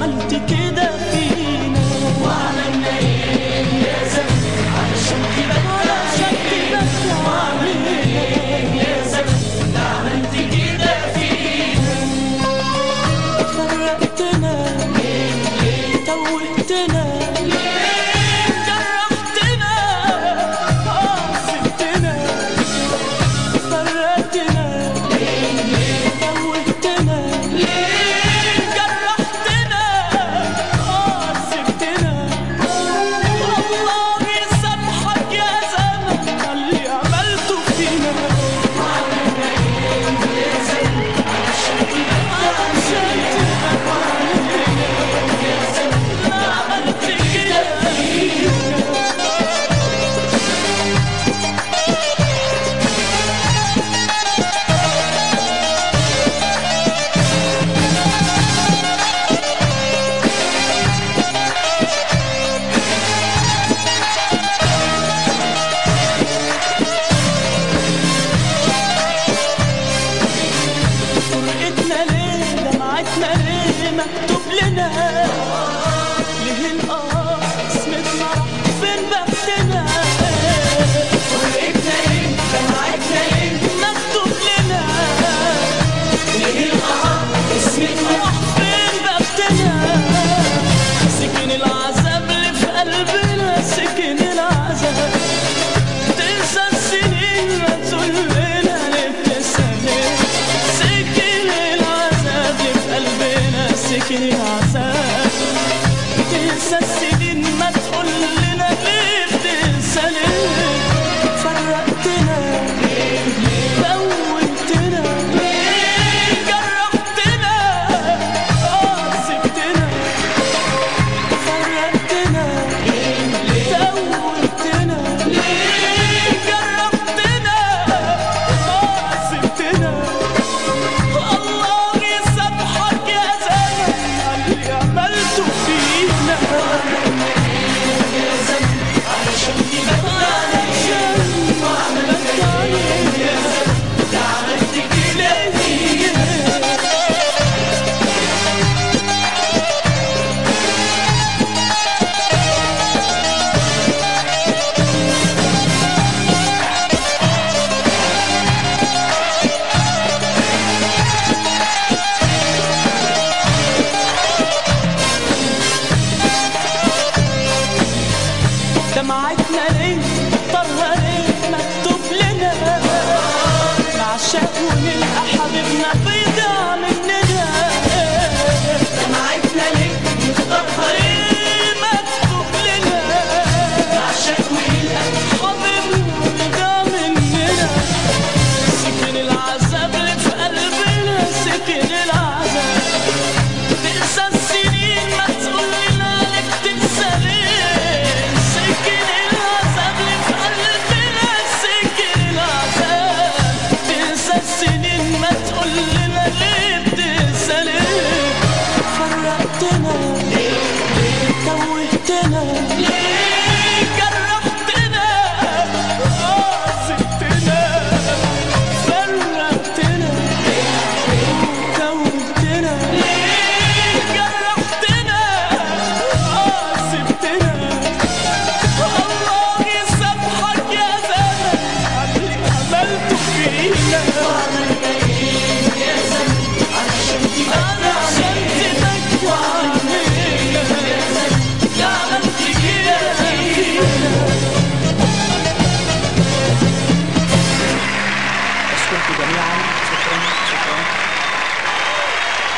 عملت كده فينا وعملنا ايه يا زمن علشان تبكى علشان تبكى وعملنا ايه يا زمن عملت كده فينا فرقتنا توهتنا جرحتنا آه، سبتنا فرقتنا توهتنا جرحتنا آه، سبتنا الله يسامحك يا زمن على اللي عملته فينا عشان تبقى عملت كده فينا فرقتنا ليه دمعتنا ليه مكتوب لنا ليه القمر اسمتنا راح فين بختنا فرقتنا ليه دمعتنا ليه مكتوب لنا ليه القهر اسمتنا راح فين بختنا سكن العذاب اللي في قلبنا سكن العذاب تنسى السنين ما تقولنا ليه بتسألني سكن العذاب اللي في قلبنا سكن العذاب تنسى السنين ما تقول لنا ليه بتنسى فرقتنا دوتنا جرحتنا اه سبتنا فرقتنا دوتنا جرحتنا اه سبتنا الله يسامحك يا زمن على اللي عملته فينا يا زمن علشان تبكى عشان عملت عليك يا زمن عملت كده فينا دمعتنا ليه طرها ليه مكتوب لنا نعشق ونلقى حبيبنا بيضيع مننا دمعتنا ليه مختارها ليه ليه مكتوب لنا عشان ونلقى حبيبنا بيضيع مننا سكن العذاب اللي في قلبنا سكن العذاب تنسى السنين ما تقول لنا لك تنسى ليه سكن العذاب اللي في قلبنا سكن العذاب تنسى السنين ما تقول لنا ليه بتنسى ليه فرقتنا